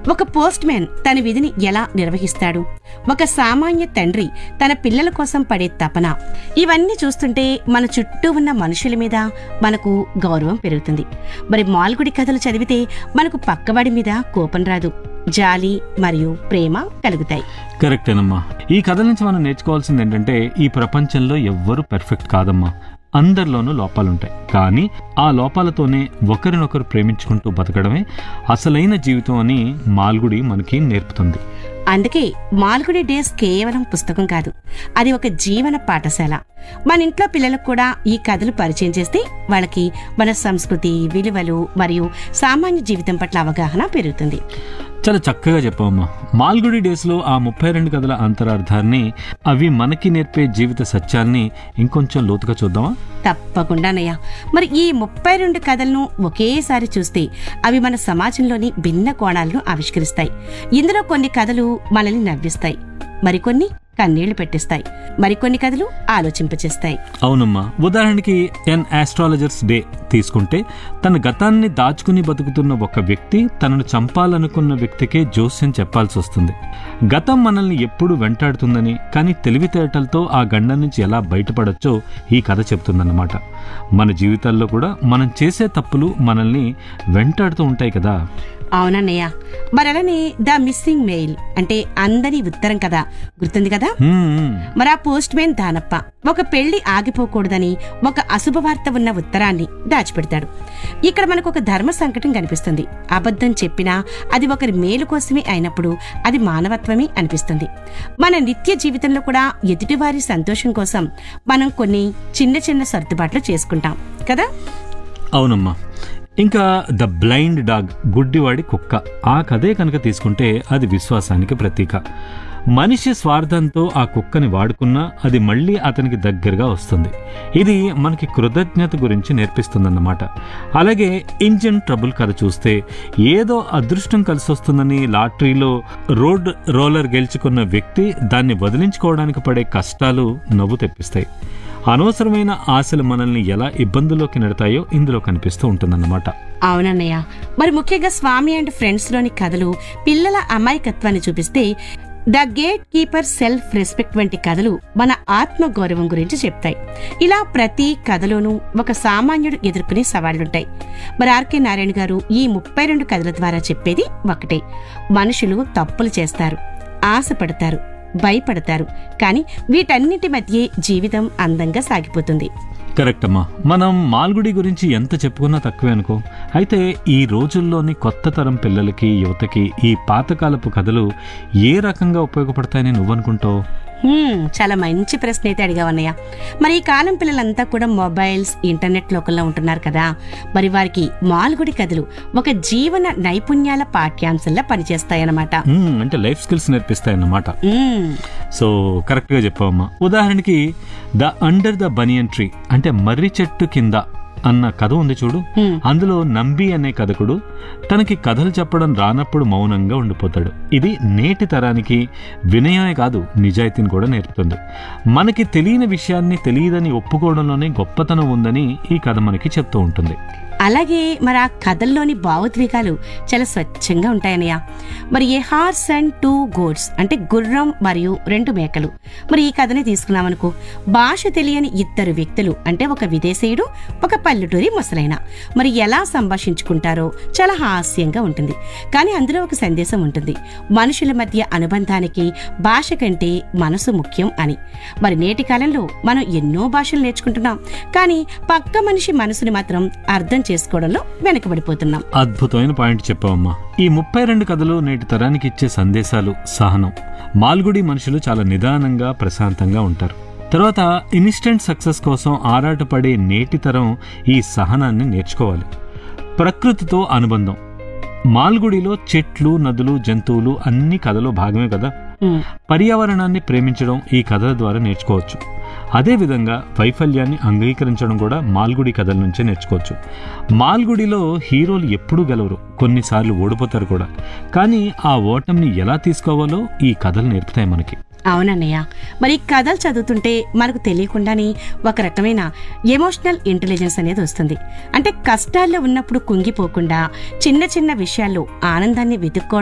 ఒక post man తన విధిని ఎలా నిర్వహిస్తాడు ఒక సామాన్య తండ్రి తన పిల్లల కోసం పడే తపన ఇవన్నీ చూస్తుంటే మన చుట్టూ ఉన్న మనుషుల మీద మనకు గౌరవం పెరుగుతుంది మరి మాల్గుడి కథలు చదివితే మనకు పక్కవాడి మీద కోపం రాదు జాలి మరియు ప్రేమ కలుగుతాయి కరెక్టేనమ్మా ఈ కథ నుంచి మనం నేర్చుకోవాల్సింది ఏంటంటే ఈ ప్రపంచంలో ఎవ్వరూ పెర్ఫెక్ట్ కాదమ్మా అందరిలోనూ లోపాలుంటాయి కానీ ఆ లోపాలతోనే ఒకరినొకరు ప్రేమించుకుంటూ బతకడమే అసలైన జీవితం అని మాల్గుడి మనకి నేర్పుతుంది అందుకే మాల్గుడి డేస్ కేవలం పుస్తకం కాదు అది ఒక జీవన పాఠశాల మన ఇంట్లో పిల్లలకు కూడా ఈ కథలు పరిచయం చేస్తే వాళ్ళకి మన సంస్కృతి విలువలు మరియు సామాన్య జీవితం పట్ల అవగాహన పెరుగుతుంది చాలా చక్కగా చెప్పావమ్మా మాల్గుడి డేస్లో ఆ ముప్పై రెండు కథల అంతరార్థాన్ని అవి మనకి నేర్పే జీవిత సత్యాల్ని ఇంకొంచెం లోతుగా చూద్దామా తప్పకుండానయ్యా మరి ఈ ముప్పై రెండు కథలను ఒకేసారి చూస్తే అవి మన సమాజంలోని భిన్న కోణాలను ఆవిష్కరిస్తాయి ఇందులో కొన్ని కథలు మనల్ని నవ్విస్తాయి మరికొన్ని కన్నీళ్లు పెట్టిస్తాయి మరికొన్ని కథలు ఆలోచింపచేస్తాయి అవునమ్మా ఉదాహరణకి ఎన్ ఆస్ట్రాలజర్స్ డే తీసుకుంటే తన గతాన్ని దాచుకుని బతుకుతున్న ఒక వ్యక్తి తనను చంపాలనుకున్న వ్యక్తికే జోస్యం చెప్పాల్సి వస్తుంది గతం మనల్ని ఎప్పుడు వెంటాడుతుందని కానీ తెలివితేటలతో ఆ గండం నుంచి ఎలా బయటపడొచ్చో ఈ కథ చెప్తుందన్నమాట మన జీవితాల్లో కూడా మనం చేసే తప్పులు మనల్ని వెంటాడుతూ ఉంటాయి కదా అవునన్నయ్య మరి అలానే ద మిస్సింగ్ మెయిల్ అంటే అందని ఉత్తరం కదా గుర్తుంది కదా హ్మ్, మరి ఆ పోస్ట్ మ్యాన్ దానప్ప ఒక పెళ్లి ఆగిపోకూడదని ఒక అశుభవార్త ఉన్న ఉత్తరాన్ని దాచిపెడతాడు ఇక్కడ మనకు ఒక ధర్మ సంకటం కనిపిస్తుంది అబద్ధం చెప్పినా అది ఒకరి మేలు కోసమే అయినప్పుడు అది మానవత్వమే అనిపిస్తుంది మన నిత్య జీవితంలో కూడా ఎదుటివారి సంతోషం కోసం మనం కొన్ని చిన్న చిన్న సర్దుబాట్లు చేసుకుంటాం కదా అవునమ్మా ఇంకా ద బ్లైండ్ డాగ్ గుడ్డివాడి కుక్క ఆ కథే కనుక తీసుకుంటే అది విశ్వాసానికి ప్రతీక మనిషి స్వార్థంతో ఆ కుక్కని వాడుకున్నా అది మళ్ళీ అతనికి దగ్గరగా వస్తుంది ఇది మనకి కృతజ్ఞత గురించి నేర్పిస్తుందన్నమాట అలాగే ఇంజిన్ ట్రబుల్ కథ చూస్తే ఏదో అదృష్టం కలిసి వస్తుందని లాటరీలో రోడ్ రోలర్ గెలుచుకున్న వ్యక్తి దాన్ని వదిలించుకోవడానికి పడే కష్టాలు నవ్వు తెప్పిస్తాయి అనవసరమైన ఆశలు మనల్ని ఎలా ఇబ్బందుల్లోకి నెడతాయో ఇందులో కనిపిస్తూ ఉంటుందన్నమాట అవునన్నయ్య మరి ముఖ్యంగా స్వామి అండ్ ఫ్రెండ్స్ లోని కథలు పిల్లల అమాయకత్వాన్ని చూపిస్తే the gatekeeper self respect వంటి కథలు మన ఆత్మ గౌరవం గురించి చెప్తాయి ఇలా ప్రతి కథలోనూ ఒక సామాన్యుడు ఎదుర్కొనే సవాళ్లుంటాయి మరి ఆర్కే నారాయణ గారు ఈ ముప్పై రెండు కథల ద్వారా చెప్పేది ఒకటే మనుషులు తప్పులు చేస్తారు ఆశపడతారు భయపడతారు కానీ వీటన్నిటి మధ్య జీవితం అందంగా సాగిపోతుంది కరెక్ట్ అమ్మా మనం మాల్గుడి గురించి ఎంత చెప్పుకున్నా తక్కువే అనుకో అయితే ఈ రోజుల్లోని కొత్త తరం పిల్లలకి యువతకి ఈ పాతకాలపు కథలు ఏ రకంగా ఉపయోగపడతాయని నువ్వనుకుంటావు హ్మ్, చాలా మంచి ప్రశ్న అయితే అడిగావన్నయ్య మరి ఈ కాలం పిల్లలంతా కూడా మొబైల్స్ ఇంటర్నెట్ లోకంలో ఉంటున్నారు కదా మరి వారికి మాల్గుడి కథలు ఒక జీవన నైపుణ్యాల పాఠ్యాంశంలా పనిచేస్తాయన్నమాట మ్మ్, అంటే లైఫ్ స్కిల్స్ నేర్పిస్తాయన్నమాట హ్మ్, సో కరెక్ట్గా చెప్పావమ్మా ఉదాహరణకి the under the banyan tree అంటే మర్రి చెట్టు కింద అన్న కథ ఉంది చూడు హ్మ్. అందులో నంబి అనే కథకుడు తనకి కథలు చెప్పడం రానప్పుడు మౌనంగా ఉండిపోతాడు ఇది నేటి తరానికి వినయమే కాదు నిజాయితీని కూడా నేర్పుతుంది మనకి తెలియని విషయాన్ని తెలియదని ఒప్పుకోవడంలోనే గొప్పతనం ఉందని ఈ కథ మనకి చెప్తూ ఉంటుంది అలాగే మరి ఆ కథల్లోని భావోద్వేగాలు చాలా స్వచ్ఛంగా ఉంటాయన్నయ్య మరి a horse and two goats అంటే గుర్రం మరియు రెండు మేకలు మరి ఈ కథని తీసుకున్నామనుకో భాష తెలియని ఇద్దరు వ్యక్తులు అంటే ఒక విదేశీయుడు ఒక పల్లెటూరి ముసలైన మరి ఎలా సంభాషించుకుంటారో చాలా హాస్యంగా ఉంటుంది కానీ అందులో ఒక సందేశం ఉంటుంది మనుషుల మధ్య అనుబంధానికి భాష కంటే మనసు ముఖ్యం అని మరి నేటి కాలంలో మనం ఎన్నో భాషలు నేర్చుకుంటున్నాం కానీ పక్క మనిషి మనసుని మాత్రం అర్థం చేసుకోవడంలో వెనకబడిపోతున్నాం అద్భుతమైన పాయింట్ చెప్పావమ్మా ఈ ముప్పై రెండు కథలు నేటి తరానికి ఇచ్చే సందేశాలు సహనం మాల్గుడి మనుషులు చాలా నిదానంగా ప్రశాంతంగా ఉంటారు తర్వాత ఇన్స్టెంట్ సక్సెస్ కోసం ఆరాటపడే నేటి తరం ఈ సహనాన్ని నేర్చుకోవాలి ప్రకృతితో అనుబంధం మాల్గుడిలో చెట్లు నదులు జంతువులు అన్ని కథలో భాగమే కదా ఉమ్, పర్యావరణాన్ని ప్రేమించడం ఈ కథల ద్వారా నేర్చుకోవచ్చు అదేవిధంగా వైఫల్యాన్ని అంగీకరించడం కూడా మాల్గుడి కథల నుంచే నేర్చుకోవచ్చు మాల్గుడిలో హీరోలు ఎప్పుడూ గెలవరు కొన్నిసార్లు ఓడిపోతారు కూడా కానీ ఆ ఓటమిని ఎలా తీసుకోవాలో ఈ కథలు నేర్పుతాయి మనకి అవునన్నయ్య మరి ఈ కథలు చదువుతుంటే మనకు తెలియకుండానే ఒక రకమైన ఎమోషనల్ ఇంటెలిజెన్స్ అనేది వస్తుంది అంటే కష్టాల్లో ఉన్నప్పుడు కుంగిపోకుండా చిన్న చిన్న విషయాల్లో ఆనందాన్ని వెతుక్కోవడం